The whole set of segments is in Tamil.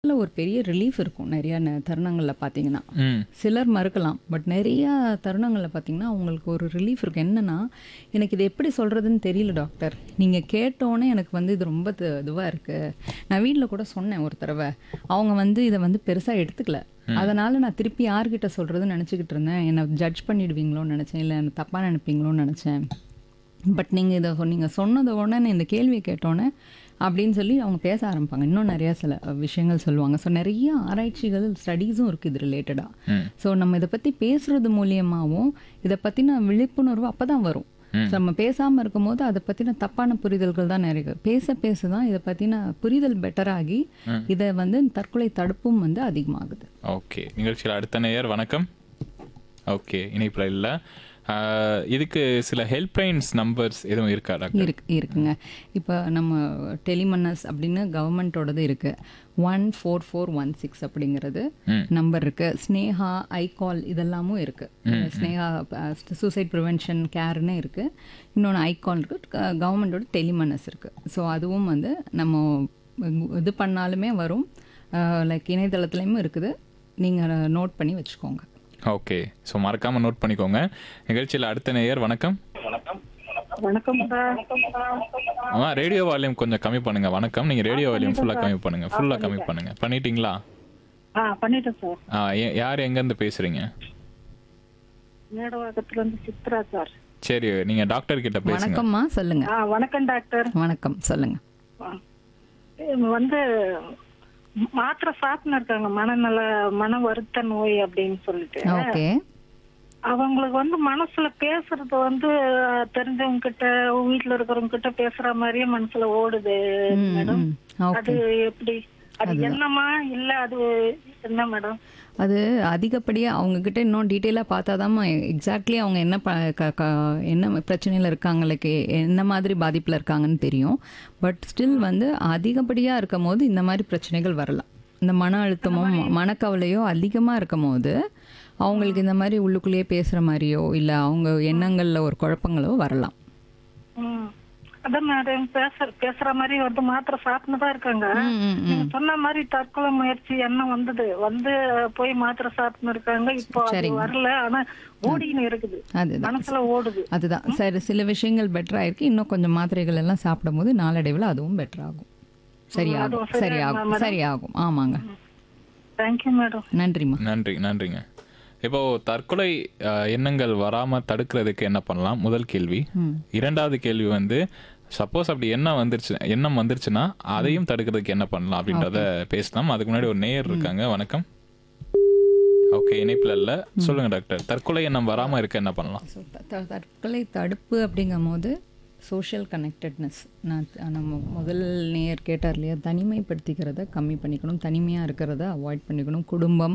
ல ஒரு பெரிய ரிலீஃப் இருக்கும் நிறைய ந- தருணங்கள்ல பார்த்தீங்கன்னா ம் சிலர் மறுக்கலாம் பட் நிறைய தருணங்கள்ல பார்த்தீங்கன்னா அவங்களுக்கு ஒரு ரிலீஃப் இருக்கும் என்னன்னா எனக்கு இது எப்படி சொல்றதுன்னு தெரியல டாக்டர் நீங்க கேட்டோன்னே எனக்கு வந்து இது ரொம்ப து- இதுவா இருக்கு நான் வீட்டில் கூட சொன்னேன் ஒரு தடவை அவங்க வந்து இதை வந்து பெருசா எடுத்துக்கல அதனால நான் திருப்பி யார்கிட்ட சொல்றதுன்னு நினச்சிக்கிட்டு இருந்தேன் என்னை ஜட்ஜ் பண்ணிடுவீங்களோன்னு நினச்சேன் இல்லை என்ன தப்பாக நினைப்பீங்களோன்னு நினச்சேன் பட் நீங்கள் இதை நீங்கள் சொன்னது உடனே இந்த கேள்வியை கேட்டோன்னே அப்படின்னு சொல்லி அவங்க பேச ஆரம்பிப்பாங்க இன்னும் நிறையா சில விஷயங்கள் சொல்லுவாங்க ஸோ நிறைய ஆராய்ச்சிகள் ஸ்டடீஸும் இருக்குது இது ரிலேட்டடாக ம். ஸோ நம்ம இதை பற்றி பேசுறது மூலியமாகவும் இதை பற்றின விழிப்புணர்வு அப்போ தான் வரும் ஸோ நம்ம பேசாமல் இருக்கும்போது அதை பற்றின தப்பான புரிதல்கள் தான் நிறைய இருக்கு. பேச பேச தான் இதை பற்றின புரிதல் பெட்டராகி இதை வந்து தற்கொலை தடுப்பும் வந்து அதிகமாகுது ஓகே நிகழ்ச்சியில் அடுத்த நேயர் வணக்கம் ஓகே இணைப்பில் இல்லை இதுக்கு சில ஹெல்ப்லைன்ஸ் நம்பர்ஸ் எதுவும் இருக்கா டாக்டர் இருக்கு இருக்குங்க இப்போ நம்ம டெலிமன்னஸ் அப்படின்னு கவர்மெண்ட்டோடது இருக்கு one four four one six அப்படிங்கிறது ம். நம்பர் இருக்கு ஸ்னேஹா ஐகால் இதெல்லாமும் இருக்கு ஸ்னேஹா சூசைட் ப்ரிவென்ஷன் கேர்னு இருக்கு இன்னொன்று ஐகால் இருக்கு கவர்மெண்டோட டெலிமன்னஸ் இருக்கு ஸோ அதுவும் வந்து நம்ம இது பண்ணாலுமே வரும் லைக் இணையதளத்துலேயும் இருக்குது நீங்கள் நோட் பண்ணி வச்சுக்கோங்க ஓகே ஸோ மறக்காம நோட் பண்ணிக்கோங்க நிகழ்ச்சியில் அடுத்த நேயர் வணக்கம் வணக்கம் சார் ஆமா ரேடியோ வால்யூம் கொஞ்சம் கம்மி பண்ணுங்க வணக்கம் நீங்க ரேடியோ வால்யூம் ஃபுல்லா கம்மி பண்ணுங்க ஃபுல்லா கம்மி பண்ணுங்க பண்ணிட்டீங்களா ஆ பண்ணிட்டேன் சார் ஆ, யா- யார் எங்க இருந்து பேசுறீங்க மேடவாக்கத்துல இருந்து சித்ரா சார் சரி நீங்க டாக்டர் கிட்ட பேசுங்க வணக்கம்மா சொல்லுங்க ஆ வணக்கம் டாக்டர் வணக்கம் சொல்லுங்க ஆ. இவங்க வந்து மாத்திரை சாப்பிட்டு இருக்காங்க மனநல மன வருத்த நோய் அப்படின்னு சொல்லிட்டு ஓகே அவங்களுக்கு வந்து மனசுல பேசுறது வந்து தெரிஞ்சவங்க கிட்ட வீட்டுல இருக்கிறவங்க கிட்ட பேசுற மாதிரியே மனசுல ஓடுது மேடம் ஓகே அது எப்படி அது என்னமா இல்ல அது என்ன மேடம் அது அதிகப்படியாக அவங்கக்கிட்ட இன்னும் டீட்டெயிலாக பார்த்தாதாம்மா எக்ஸாக்ட்லி அவங்க என்ன ப க- க- என்ன பிரச்சனையில் இருக்காங்க லைக் என்ன மாதிரி பாதிப்பில் இருக்காங்கன்னு தெரியும் பட் ஸ்டில் வந்து அதிகப்படியாக இருக்கும் போது இந்த மாதிரி பிரச்சனைகள் வரலாம் இந்த மன அழுத்தமும் மனக்கவலையோ அதிகமாக இருக்கும் போது அவங்களுக்கு இந்த மாதிரி உள்ளுக்குள்ளேயே பேசுகிற மாதிரியோ இல்லை அவங்க எண்ணங்களில் ஒரு குழப்பங்களோ வரலாம் ம். அதான் மேடம் பேசுற பேசுற மாதிரி வந்து மாத்திரை சாப்பிட்டு தான் இருக்காங்க ம், ம், ம். நீங்க சொன்ன மாதிரி தற்கொலை முயற்சி எண்ணம் வந்தது வந்து போய் மாத்திரை சாப்பிட்டு இருக்காங்க இப்போ அது சரிங்க. வரல ஆனா ஓடின்னு இருக்குது அதுதான் மனசுல ஓடுது அதுதான் சரி சில விஷயங்கள் பெட்டர் ஆயிருக்கு இன்னும் கொஞ்சம் மாத்திரைகள் எல்லாம் சாப்பிடும்போது நாளடைவில் அதுவும் பெட்டர் ஆகும் சரியாகும் அதுவும் சரியாகுமா சரியாகும் madam? சரியாகும் ஆமாங்க தேங்க்யூ மேடம் நன்றிம்மா நன்றி நன்றிங்க இப்போ தற்கொலை அஹ், எண்ணங்கள் வராம தடுக்கிறதுக்கு என்ன பண்ணலாம் முதல் கேள்வி ம். இரண்டாவது கேள்வி வந்து சப்போஸ் அப்படி எண்ணம் வந்துருச்சு எண்ணம் வந்துருச்சுன்னா அதையும் தடுக்கிறதுக்கு என்ன பண்ணலாம் அப்படின்றத பேசலாம் அதுக்கு முன்னாடி ஒரு நேயர் இருக்காங்க வணக்கம் ஓகே இணைப்புல இல்ல சொல்லுங்க டாக்டர் தற்கொலை எண்ணம் வராம இருக்க என்ன பண்ணலாம் ஸோ தற்கொலை தடுப்பு அப்படிங்கும் போது சோஷியல் கனெக்டட்னஸ் நான் த- நம்ம முதல் நேயர் கேட்டார் இல்லையா தனிமைப்படுத்திக்கிறத கம்மி பண்ணிக்கணும் தனிமையாக இருக்கிறத அவாய்ட் பண்ணிக்கணும் குடும்பம்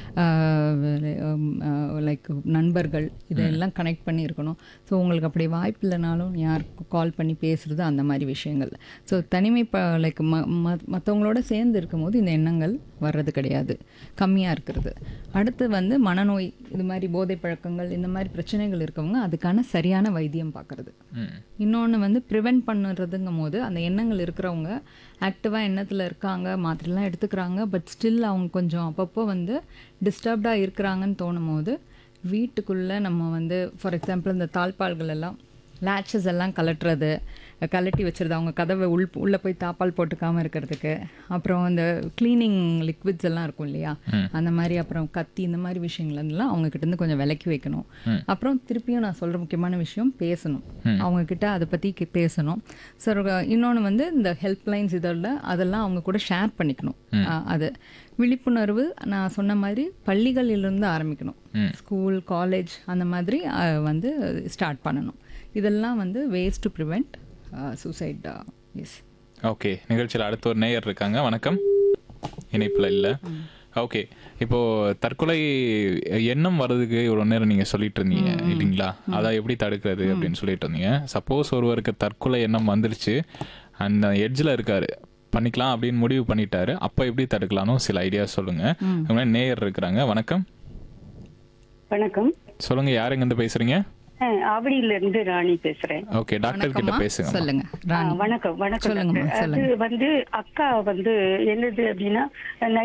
லைக் நண்பர்கள் இதெல்லாம் கனெக்ட் பண்ணி இருக்கணும் ஸோ உங்களுக்கு அப்படி வாய்ப்பு இல்லைனாலும் யாருக்கு கால் பண்ணி பேசுறது அந்த மாதிரி விஷயங்கள் ஸோ தனிமை லைக் ம மற்றவங்களோட சேர்ந்து இருக்கும்போது இந்த எண்ணங்கள் வர்றது கிடையாது கம்மியாக இருக்கிறது அடுத்து வந்து மனநோய் இது மாதிரி போதை பழக்கங்கள் இந்த மாதிரி பிரச்சனைகள் இருக்கவங்க அதுக்கான சரியான வைத்தியம் பார்க்கறது ம். இன்னொன்று வந்து ப்ரிவென்ட் பண்ணுறதுங்கும் போது அந்த எண்ணங்கள் இருக்கிறவங்க ஆக்டிவாக எண்ணத்தில் இருக்காங்க மாத்திரைலாம் எடுத்துக்கிறாங்க பட் ஸ்டில் அவங்க கொஞ்சம் அப்பப்போ வந்து டிஸ்டர்ப்டாக இருக்கிறாங்கன்னு தோணும் போது வீட்டுக்குள்ளே நம்ம வந்து ஃபார் எக்ஸாம்பிள் இந்த தாழ்பால்கள் எல்லாம் லேச்சஸ் எல்லாம் கலட்டுறது கலட்டி வச்சுருது அவங்க கதவை உள் உள்ளே போய் தாப்பால் போட்டுக்காமல் இருக்கிறதுக்கு அப்புறம் இந்த க்ளீனிங் லிக்விட்ஸ் எல்லாம் இருக்கும் இல்லையா அந்த மாதிரி அப்புறம் கத்தி இந்த மாதிரி விஷயங்கள் எல்லாம் அவங்க கிட்ட இருந்து கொஞ்சம் விலக்கி வைக்கணும் அப்புறம் திருப்பியும் நான் சொல்கிற முக்கியமான விஷயம் பேசணும் அவங்க கிட்ட அதை பற்றி பேசணும் ஸோ இன்னொன்று வந்து இந்த ஹெல்ப்லைன்ஸ் இதெல்லாம் அதெல்லாம் அவங்க கூட ஷேர் பண்ணிக்கணும் அஹ் அது விழிப்புணர்வு நான் சொன்ன மாதிரி பள்ளிகளிலிருந்து ஆரம்பிக்கணும் ஸ்கூல் காலேஜ் அந்த மாதிரி அஹ், வந்து ஸ்டார்ட் பண்ணணும் இதெல்லாம் வந்து ways to prevent suicide yes okay நிகழ்ச்சியில் அடுத்த ஒரு நேயர் இருக்காங்க வணக்கம் இணைப்புல இல்ல ஓகே இப்போ தற்கொலை எண்ணம் வர்றதுக்கு இவ்வளவு நேரம் நீங்க சொல்லிட்டு இருந்தீங்க இல்லைங்களா அதை எப்படி தடுக்கிறது அப்படின்னு சொல்லிட்டு இருந்தீங்க சப்போஸ் ஒருவருக்கு தற்கொலை எண்ணம் வந்துருச்சு அந்த எட்ஜில் இருக்காரு பண்ணிக்கலாம் அப்படின்னு முடிவு பண்ணிட்டாரு அப்போ எப்படி தடுக்கலாம்னு சில ஐடியா சொல்லுங்க அதுக்கு முன்னாடி நேயர் இருக்கிறாங்க வணக்கம் வணக்கம் சொல்லுங்க யார் எங்க இருந்து பேசுறீங்க ஆவடியில இருந்து ராணி பேசுறேன் ஓகே டாக்டர் கிட்ட வணக்கம்மா பேசுங்க சொல்லுங்க ஆ, ராணி வணக்கம் வணக்கம் சொல்லுங்கம்மா, டாக்டர். அது சொல்லுங்க. வந்து அக்கா வந்து என்னது அப்படின்னா